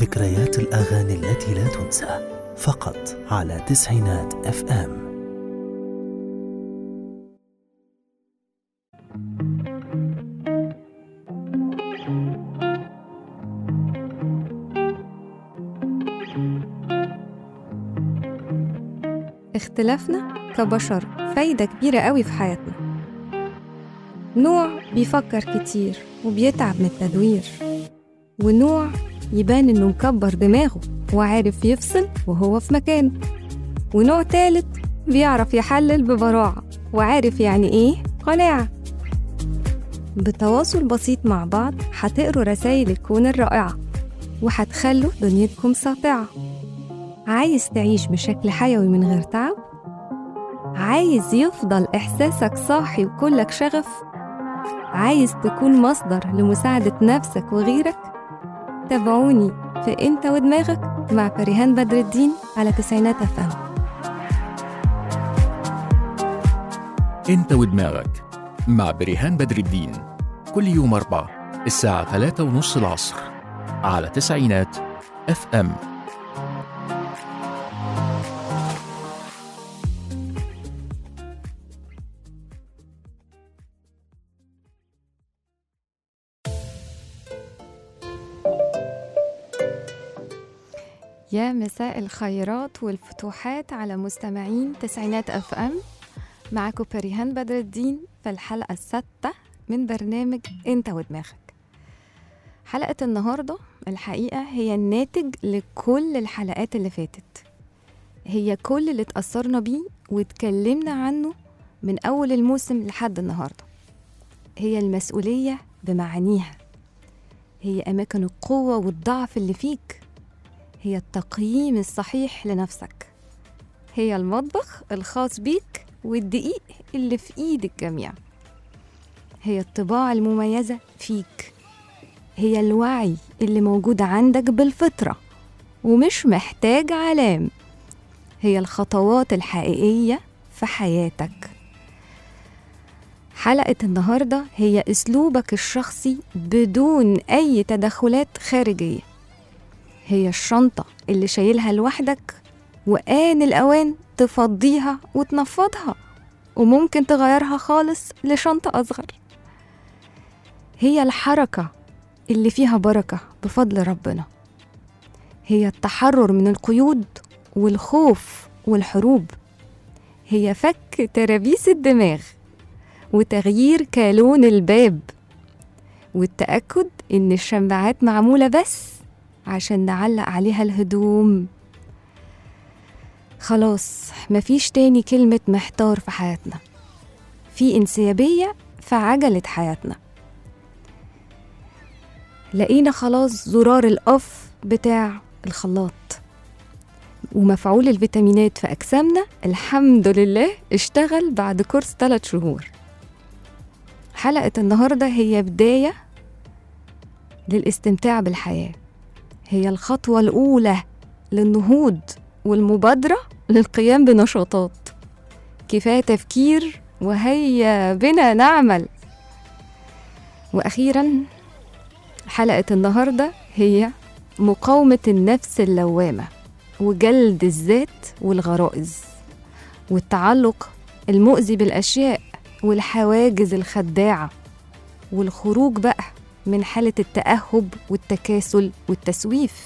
ذكريات الأغاني التي لا تنسى فقط على تسعينات اف ام اختلافنا كبشر فايدة كبيرة قوي في حياتنا نوع بيفكر كتير وبيتعب من التدوير ونوع يبان إنه مكبر دماغه وعارف يفصل وهو في مكانه ونوع تالت بيعرف يحلل ببراعة وعارف يعني إيه قناعة بتواصل بسيط مع بعض هتقروا رسايل الكون الرائعة وهتخلوا دنيتكم ساطعة عايز تعيش بشكل حيوي من غير تعب؟ عايز يفضل إحساسك صاحي وكلك شغف؟ عايز تكون مصدر لمساعدة نفسك وغيرك؟ تابعوني في أنت ودماغك مع فريهان بدر الدين على تسعينات أفهم انت ودماغك مع بريهان بدر الدين كل يوم أربعة الساعة ثلاثة ونص العصر على تسعينات اف ام يا مساء الخيرات والفتوحات على مستمعين تسعينات اف ام معاكم بريهان بدر الدين في الحلقة السادسة من برنامج انت ودماغك حلقة النهاردة الحقيقة هي الناتج لكل الحلقات اللي فاتت هي كل اللي اتأثرنا بيه واتكلمنا عنه من أول الموسم لحد النهاردة هي المسؤولية بمعانيها هي أماكن القوة والضعف اللي فيك هي التقييم الصحيح لنفسك هي المطبخ الخاص بيك والدقيق اللي في ايد الجميع هي الطباع المميزة فيك هي الوعي اللي موجود عندك بالفطرة ومش محتاج علام هي الخطوات الحقيقية في حياتك حلقة النهاردة هي أسلوبك الشخصي بدون أي تدخلات خارجية هي الشنطة اللي شايلها لوحدك وآن الأوان تفضيها وتنفضها وممكن تغيرها خالص لشنطة أصغر هي الحركة اللي فيها بركة بفضل ربنا هي التحرر من القيود والخوف والحروب هي فك ترابيس الدماغ وتغيير كالون الباب والتأكد إن الشماعات معمولة بس عشان نعلق عليها الهدوم خلاص مفيش تاني كلمة محتار في حياتنا في انسيابية في عجلة حياتنا لقينا خلاص زرار الأوف بتاع الخلاط ومفعول الفيتامينات في أجسامنا الحمد لله اشتغل بعد كورس ثلاث شهور حلقة النهاردة هي بداية للاستمتاع بالحياة هي الخطوة الأولى للنهوض والمبادرة للقيام بنشاطات كفاية تفكير وهيا بنا نعمل وأخيرا حلقة النهاردة هي مقاومة النفس اللوامة وجلد الذات والغرائز والتعلق المؤذي بالأشياء والحواجز الخداعة والخروج بقى من حالة التأهب والتكاسل والتسويف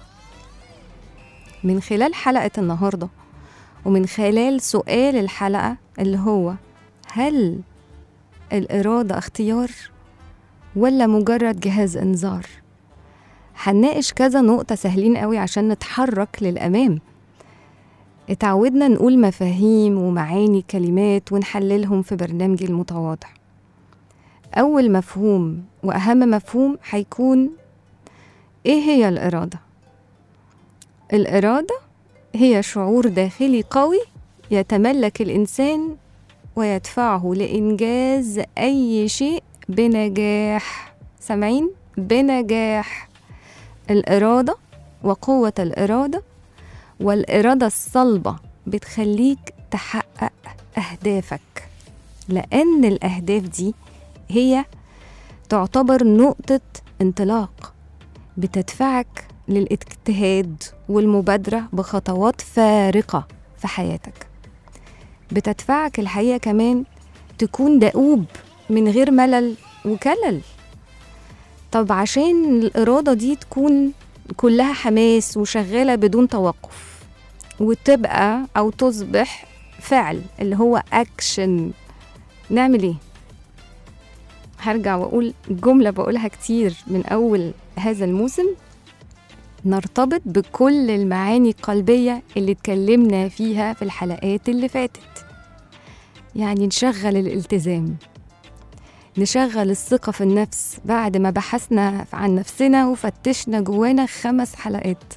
من خلال حلقة النهاردة ومن خلال سؤال الحلقة اللي هو هل الإرادة اختيار ولا مجرد جهاز إنذار هنناقش كذا نقطة سهلين قوي عشان نتحرك للأمام اتعودنا نقول مفاهيم ومعاني كلمات ونحللهم في برنامجي المتواضع أول مفهوم وأهم مفهوم هيكون إيه هي الإرادة؟ الإرادة هي شعور داخلي قوي يتملك الإنسان ويدفعه لإنجاز أي شيء بنجاح سامعين؟ بنجاح الإرادة وقوة الإرادة والإرادة الصلبة بتخليك تحقق أهدافك لأن الأهداف دي هي تعتبر نقطة انطلاق بتدفعك للاجتهاد والمبادرة بخطوات فارقة في حياتك بتدفعك الحقيقة كمان تكون دؤوب من غير ملل وكلل طب عشان الإرادة دي تكون كلها حماس وشغالة بدون توقف وتبقى أو تصبح فعل اللي هو أكشن نعمل إيه؟ هرجع وأقول جملة بقولها كتير من أول هذا الموسم نرتبط بكل المعاني القلبية اللي اتكلمنا فيها في الحلقات اللي فاتت يعني نشغل الالتزام نشغل الثقة في النفس بعد ما بحثنا عن نفسنا وفتشنا جوانا خمس حلقات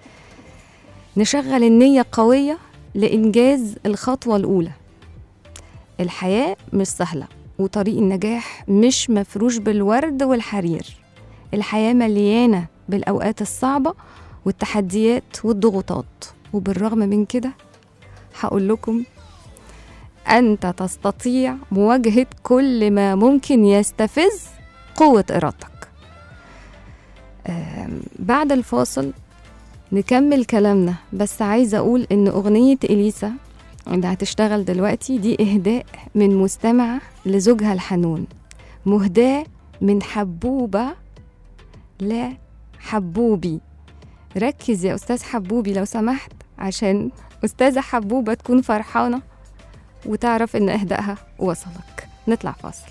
نشغل النية قوية لإنجاز الخطوة الأولى الحياة مش سهلة وطريق النجاح مش مفروش بالورد والحرير الحياة مليانة بالأوقات الصعبة والتحديات والضغوطات وبالرغم من كده هقول لكم أنت تستطيع مواجهة كل ما ممكن يستفز قوة إرادتك آم، بعد الفاصل نكمل كلامنا بس عايزة أقول إن أغنية إليسا اللي هتشتغل دلوقتي دي إهداء من مستمعة لزوجها الحنون مهداة من حبوبة لا حبوبي ركز يا أستاذ حبوبي لو سمحت عشان أستاذة حبوبة تكون فرحانة وتعرف إن إهدائها وصلك نطلع فاصل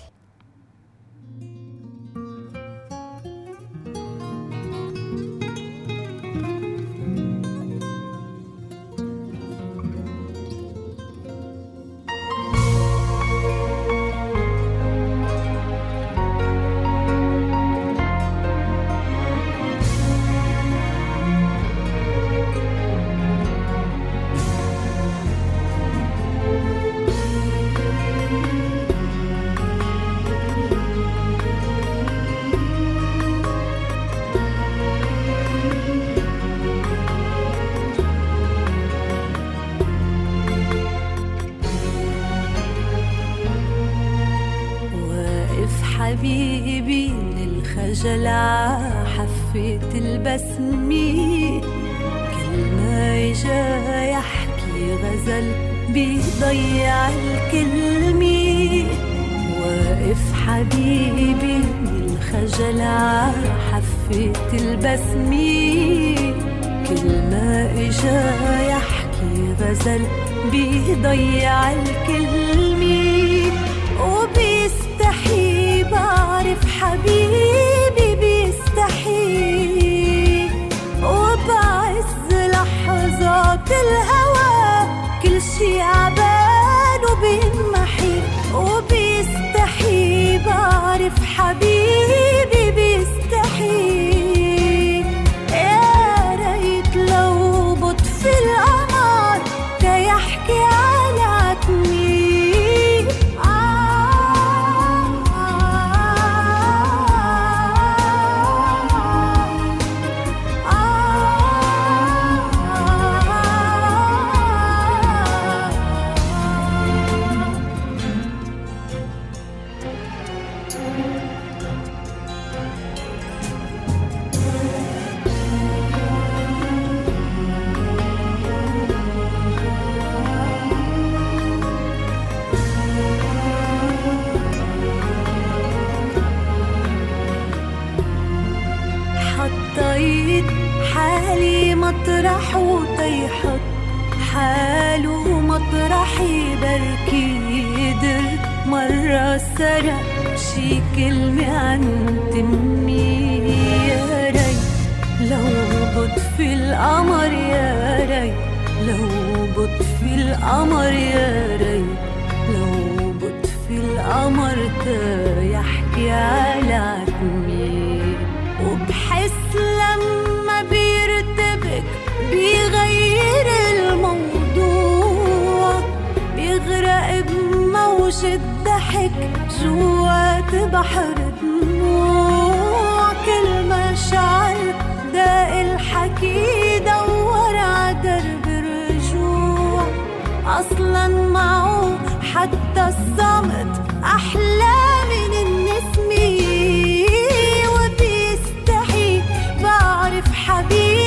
واقف حبيبي للخجل حفة البسمة كل ما اجا يحكي غزل بيضيع الكلمة واقف حبيبي للخجل حفة البسمة كل ما اجا يحكي غزل بيضيع الكلمة وبيستحي بعرف حبيبي بيستحي وبعز لحظات الهوى كل شي عبال وبينمحي وبيستحي بعرف حبيبي بيستحي يا ريت لو بطفي القمر تيحكي على عتمي حطيت حالي مطرح وتيحط حاله مطرحي بركي قدر مرة سرق شي كلمة عن تمي يا ريت لو بطفي القمر يا ريت لو بطفي القمر يا ريت لو بطفي القمر تا يحكي على عتمي وبحس لما بيرتبك بيغير الموضوع بيغرق بموجة ضحك جوات بحر دموع كل ما شعر داق الحكي دور ع درب الرجوع اصلا معه حتى الصمت احلى من النسمة وبيستحي بعرف حبيبي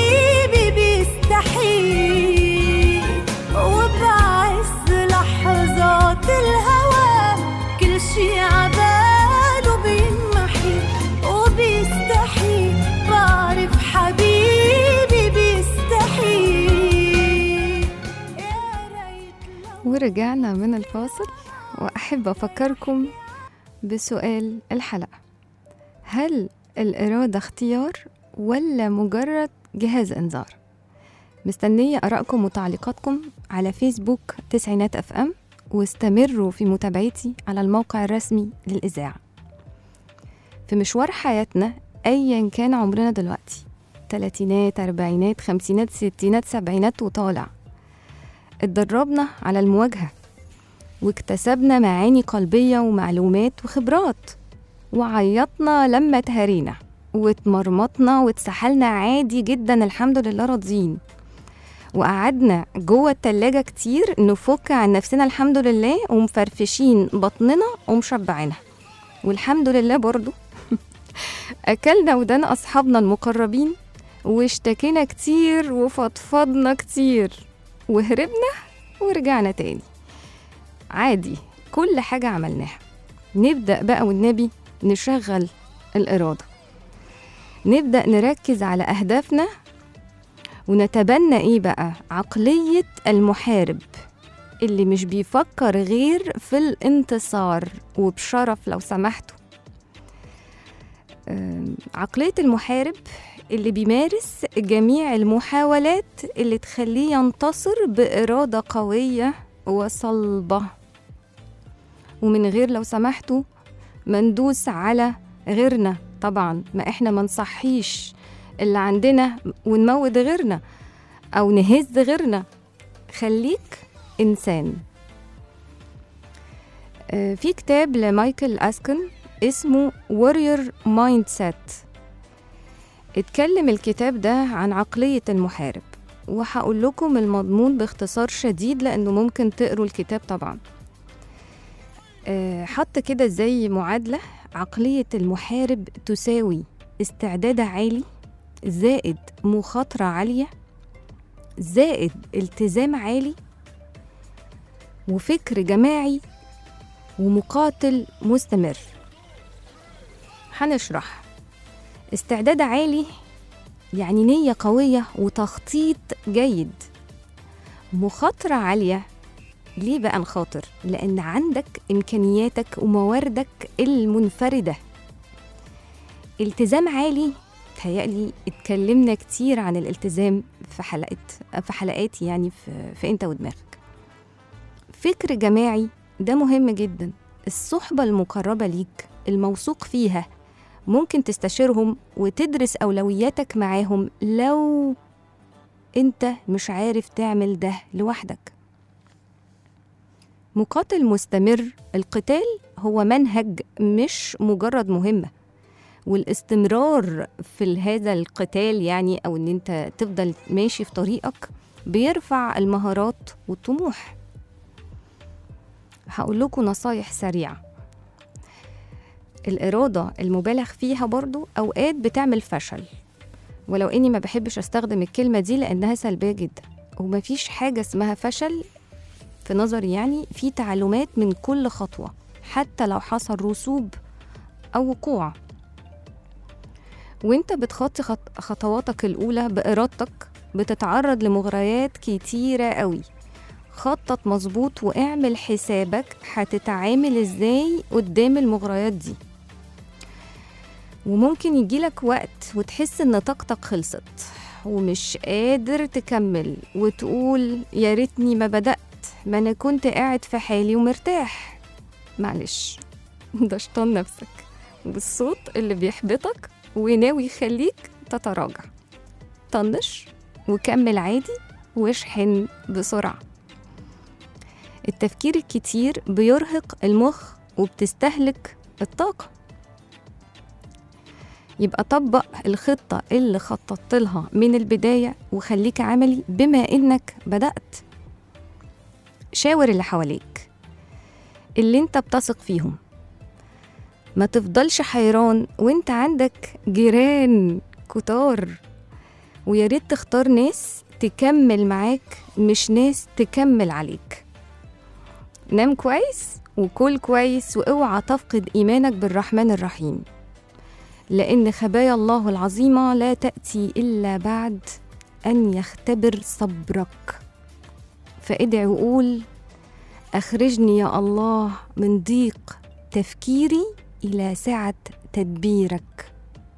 ورجعنا من الفاصل وأحب أفكركم بسؤال الحلقة هل الإرادة اختيار ولا مجرد جهاز إنذار؟ مستنية آرائكم وتعليقاتكم على فيسبوك تسعينات أف أم واستمروا في متابعتي على الموقع الرسمي للإذاعة في مشوار حياتنا أيا كان عمرنا دلوقتي تلاتينات أربعينات خمسينات ستينات سبعينات وطالع اتدربنا على المواجهة واكتسبنا معاني قلبية ومعلومات وخبرات وعيطنا لما تهرينا واتمرمطنا واتسحلنا عادي جدا الحمد لله راضيين وقعدنا جوه التلاجة كتير نفك عن نفسنا الحمد لله ومفرفشين بطننا ومشبعينها والحمد لله برضو أكلنا ودان أصحابنا المقربين واشتكينا كتير وفضفضنا كتير وهربنا ورجعنا تاني عادي كل حاجة عملناها نبدأ بقى والنبي نشغل الإرادة نبدأ نركز على أهدافنا ونتبنى إيه بقى عقلية المحارب اللي مش بيفكر غير في الانتصار وبشرف لو سمحتوا أم، عقلية المحارب اللي بيمارس جميع المحاولات اللي تخليه ينتصر بإرادة قوية وصلبة ومن غير لو سمحتوا ما ندوس على غيرنا طبعا ما احنا ما نصحيش اللي عندنا ونموت غيرنا او نهز غيرنا خليك انسان آه، في كتاب لمايكل اسكن اسمه warrior mindset اتكلم الكتاب ده عن عقلية المحارب وهقول لكم المضمون باختصار شديد لأنه ممكن تقروا الكتاب طبعا آه، حط كده زي معادلة عقلية المحارب تساوي استعداد عالي زائد مخاطرة عالية زائد التزام عالي وفكر جماعي ومقاتل مستمر هنشرح استعداد عالي يعني نية قوية وتخطيط جيد مخاطرة عالية ليه بقى نخاطر؟ لأن عندك إمكانياتك ومواردك المنفردة التزام عالي تهيألي اتكلمنا كتير عن الالتزام في حلقة في حلقات يعني في, في انت ودماغك فكر جماعي ده مهم جدا الصحبة المقربة ليك الموثوق فيها ممكن تستشيرهم وتدرس أولوياتك معاهم لو انت مش عارف تعمل ده لوحدك مقاتل مستمر القتال هو منهج مش مجرد مهمة والاستمرار في هذا القتال يعني أو إن أنت تفضل ماشي في طريقك بيرفع المهارات والطموح هقول لكم نصايح سريعة الإرادة المبالغ فيها برضو أوقات بتعمل فشل ولو إني ما بحبش أستخدم الكلمة دي لأنها سلبية جدا ومفيش حاجة اسمها فشل في نظري يعني في تعلمات من كل خطوة حتى لو حصل رسوب أو وقوع وانت بتخطي خط- خطواتك الأولى بإرادتك بتتعرض لمغريات كتيرة قوي خطط مظبوط واعمل حسابك هتتعامل ازاي قدام المغريات دي وممكن يجيلك وقت وتحس ان طاقتك خلصت ومش قادر تكمل وتقول يا ريتني ما بدأت ما انا كنت قاعد في حالي ومرتاح معلش ده شيطان نفسك بالصوت اللي بيحبطك وناوي يخليك تتراجع طنش وكمل عادي واشحن بسرعة التفكير الكتير بيرهق المخ وبتستهلك الطاقة يبقى طبق الخطة اللي خططت لها من البداية وخليك عملي بما إنك بدأت شاور اللي حواليك اللي انت بتثق فيهم ما تفضلش حيران وانت عندك جيران كتار ويا ريت تختار ناس تكمل معاك مش ناس تكمل عليك نام كويس وكل كويس واوعى تفقد ايمانك بالرحمن الرحيم لان خبايا الله العظيمه لا تاتي الا بعد ان يختبر صبرك فادعي وقول أخرجني يا الله من ضيق تفكيري إلى سعة تدبيرك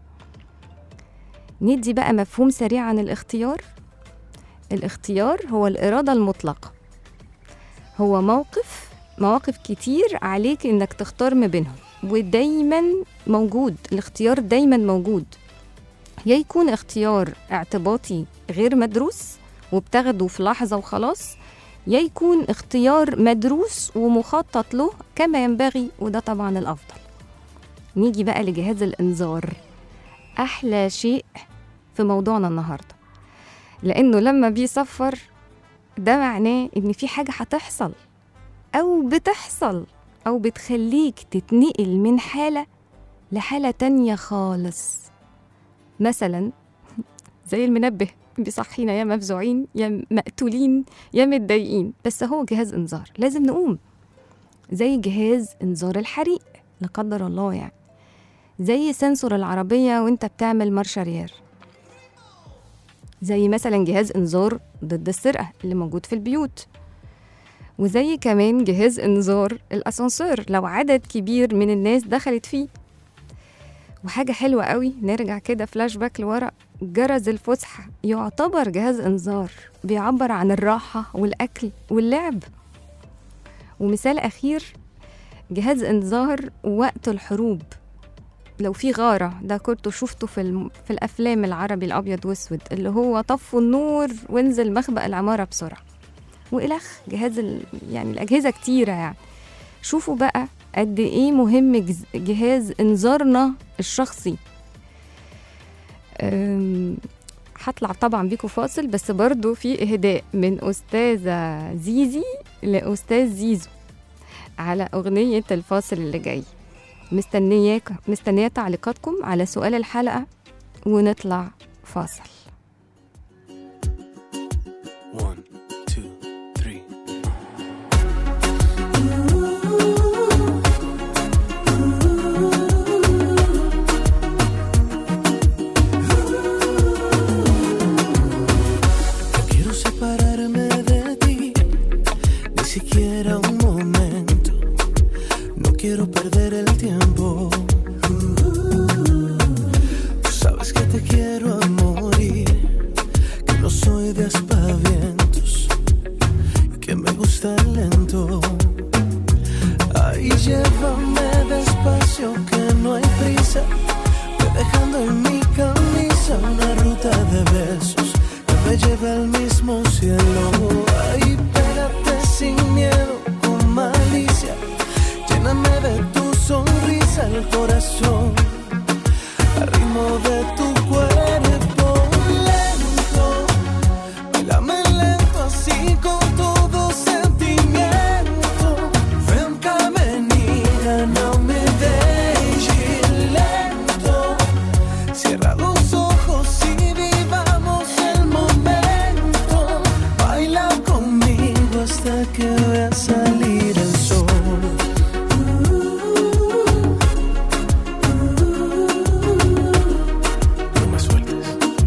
ندي بقى مفهوم سريع عن الاختيار الاختيار هو الإرادة المطلقة هو موقف مواقف كتير عليك إنك تختار ما بينهم ودايما موجود الاختيار دايما موجود يا يكون اختيار اعتباطي غير مدروس وبتاخده في لحظة وخلاص يا يكون اختيار مدروس ومخطط له كما ينبغي وده طبعا الأفضل نيجي بقى لجهاز الإنذار أحلى شيء في موضوعنا النهاردة لأنه لما بيصفر ده معناه إن في حاجة هتحصل أو بتحصل أو بتخليك تتنقل من حالة لحالة تانية خالص مثلا زي المنبه بيصحينا يا مفزوعين يا مقتولين يا متضايقين بس هو جهاز انذار لازم نقوم زي جهاز انذار الحريق لا قدر الله يعني زي سنسور العربية وانت بتعمل مارشارير زي مثلا جهاز انذار ضد السرقة اللي موجود في البيوت وزي كمان جهاز انذار الاسانسير لو عدد كبير من الناس دخلت فيه وحاجة حلوة قوي نرجع كده فلاش باك لورا جرس الفسحة يعتبر جهاز انذار بيعبر عن الراحة والأكل واللعب ومثال أخير جهاز انذار وقت الحروب لو في غارة ده كنت شفته في, الم... في الأفلام العربي الأبيض وأسود اللي هو طفوا النور وانزل مخبأ العمارة بسرعة وإلخ جهاز ال... يعني الأجهزة كتيرة يعني شوفوا بقى قد إيه مهم جز- جهاز إنذارنا الشخصي أم، هطلع طبعا بيكم فاصل بس برضو في إهداء من أستاذة زيزي لأستاذ زيزو على أغنية الفاصل اللي جاي مستنياك مستنية تعليقاتكم على سؤال الحلقة ونطلع فاصل One, two, three. No quiero separarme de ti, ni siquiera un momento. No quiero perder el tiempo. Tú sabes que te quiero a morir, que no soy de aspavientos, y que me gusta el lento. Ahí llévame despacio, que no hay prisa. Voy dejando en mi camisa una ruta de besos que me lleve al mismo cielo. Ahí pégate sin miedo, con malicia. Lléname de tu sonrisa el corazón. Al ritmo de tu cuerpo lento. Bailame lento así con todo sentimiento. Ven menina, no me dejes lento. Cierra los ojos y vivamos el momento. Baila conmigo hasta que vea salir el sol. No me sueltes.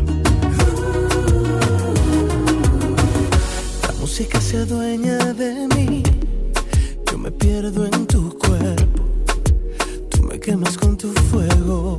La música se adueña de mí. Yo me pierdo en tu cuerpo. Tú me quemas con tu fuego.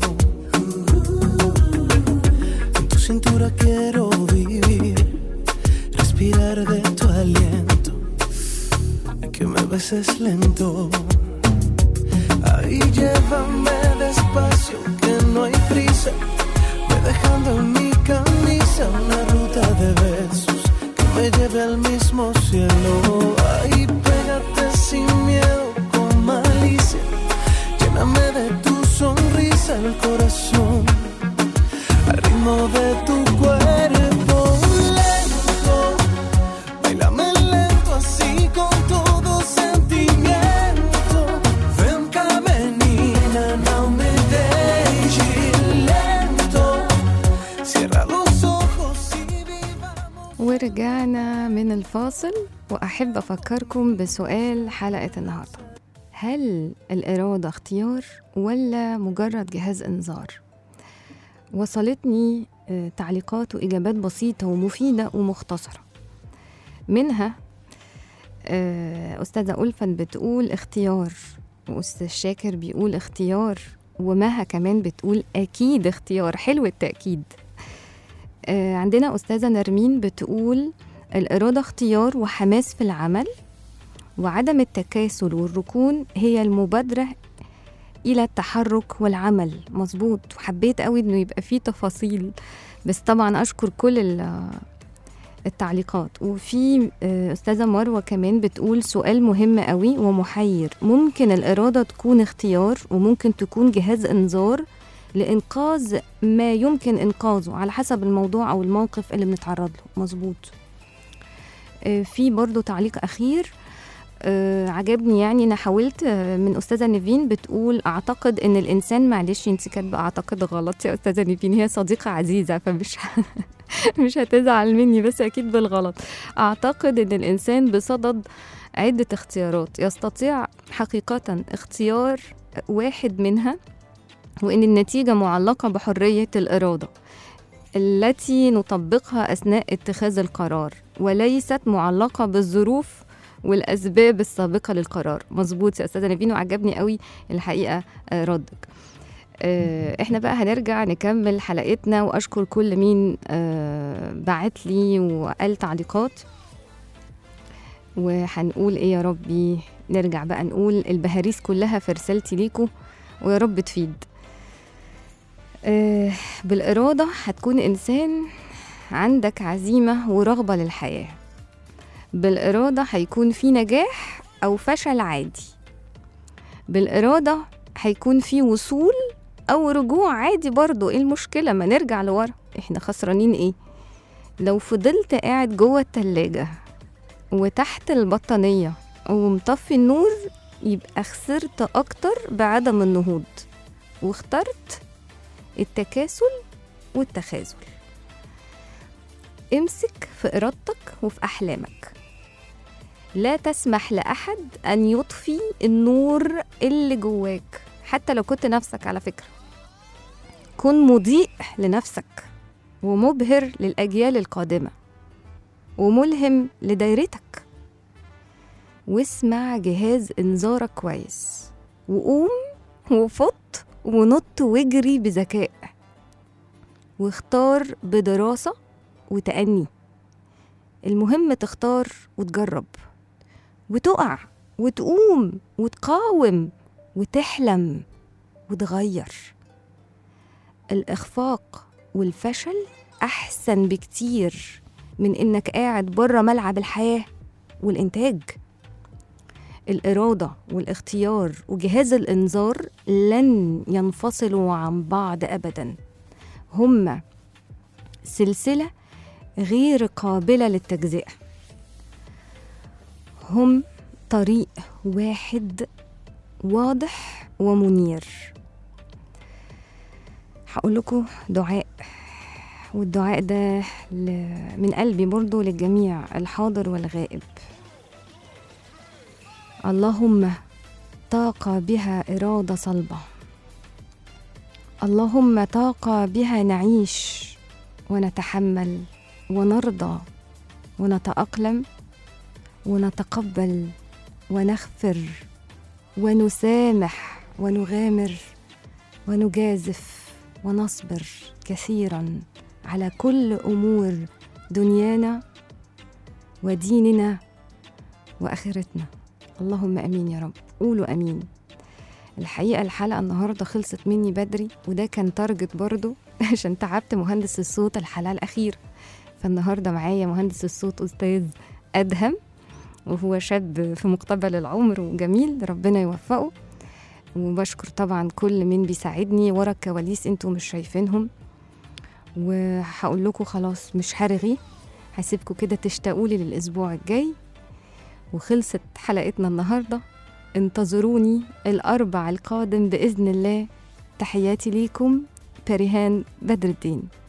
En tu cintura quiero vivir. Respirar de tu aliento. Y que me beses lento. Ahí llévame despacio, que no hay prisa. Voy dejando en mi camisa una ruta de besos que me lleve al mismo cielo. Ahí pégate sin miedo, con malicia. Lléname de tu sonrisa el corazón. Al ritmo de tu cuerpo lento. Bailame lento así con todo sentimiento. Ven menina, no me dejes lento. Cierra los ojos y vivamos. ورجعنا من الفاصل وأحب أفكركم بسؤال حلقة النهاردة هل الإرادة اختيار ولا مجرد جهاز إنذار؟ وصلتني آه، تعليقات وإجابات بسيطة ومفيدة ومختصرة منها آه، أستاذة ألفت بتقول اختيار وأستاذ شاكر بيقول اختيار ومها كمان بتقول أكيد اختيار حلو التأكيد آه، عندنا أستاذة نرمين بتقول الإرادة اختيار وحماس في العمل وعدم التكاسل والركون هي المبادرة إلى التحرك والعمل مظبوط وحبيت قوي إنه يبقى فيه تفاصيل بس طبعا أشكر كل ال- التعليقات وفي آه، أستاذة مروة كمان بتقول سؤال مهم قوي ومحير ممكن الإرادة تكون اختيار وممكن تكون جهاز إنذار لإنقاذ ما يمكن إنقاذه على حسب الموضوع أو الموقف اللي بنتعرض له مظبوط آه، في برضو تعليق أخير آه، عجبني يعني انا حاولت آه، من استاذه نيفين بتقول اعتقد ان الانسان معلش انت كاتبه اعتقد غلط يا استاذه نيفين هي صديقه عزيزه فمش مش هتزعل مني بس اكيد بالغلط اعتقد ان الانسان بصدد عده اختيارات يستطيع حقيقه اختيار واحد منها وان النتيجه معلقه بحريه الاراده التي نطبقها اثناء اتخاذ القرار وليست معلقه بالظروف والاسباب السابقه للقرار مظبوط يا استاذه نبيل وعجبني قوي الحقيقه آه، ردك آه، احنا بقى هنرجع نكمل حلقتنا واشكر كل مين آه، بعت لي وقال تعليقات وهنقول ايه يا ربي نرجع بقى نقول البهاريس كلها في رسالتي ليكم ويا رب تفيد آه، بالإرادة هتكون إنسان عندك عزيمة ورغبة للحياة بالإرادة هيكون في نجاح أو فشل عادي بالإرادة هيكون في وصول أو رجوع عادي برضو إيه المشكلة ما نرجع لورا إحنا خسرانين إيه لو فضلت قاعد جوه التلاجة وتحت البطانية ومطفي النور يبقى خسرت أكتر بعدم النهوض واخترت التكاسل والتخاذل امسك في إرادتك وفي أحلامك لا تسمح لأحد أن يطفي النور اللي جواك حتى لو كنت نفسك على فكرة كن مضيء لنفسك ومبهر للأجيال القادمة وملهم لدايرتك واسمع جهاز إنذارك كويس وقوم وفط ونط واجري بذكاء واختار بدراسة وتأني المهم تختار وتجرب وتقع وتقوم وتقاوم وتحلم وتغير الإخفاق والفشل أحسن بكتير من إنك قاعد بره ملعب الحياة والإنتاج الإرادة والاختيار وجهاز الإنذار لن ينفصلوا عن بعض أبدا هما سلسلة غير قابلة للتجزئة هم طريق واحد واضح ومنير هقول لكم دعاء والدعاء ده ل- من قلبي برضو للجميع الحاضر والغائب اللهم طاقة بها إرادة صلبة اللهم طاقة بها نعيش ونتحمل ونرضى ونتأقلم ونتقبل ونغفر ونسامح ونغامر ونجازف ونصبر كثيرا على كل امور دنيانا وديننا واخرتنا اللهم امين يا رب قولوا امين الحقيقه الحلقه النهارده خلصت مني بدري وده كان تارجت برضو عشان تعبت مهندس الصوت الحلقه الاخيره فالنهارده معايا مهندس الصوت استاذ ادهم وهو شاب في مقتبل العمر وجميل ربنا يوفقه وبشكر طبعا كل من بيساعدني ورا الكواليس انتوا مش شايفينهم وهقول لكم خلاص مش هرغي هسيبكم كده تشتاقوا لي للاسبوع الجاي وخلصت حلقتنا النهارده انتظروني الاربع القادم باذن الله تحياتي ليكم بريهان بدر الدين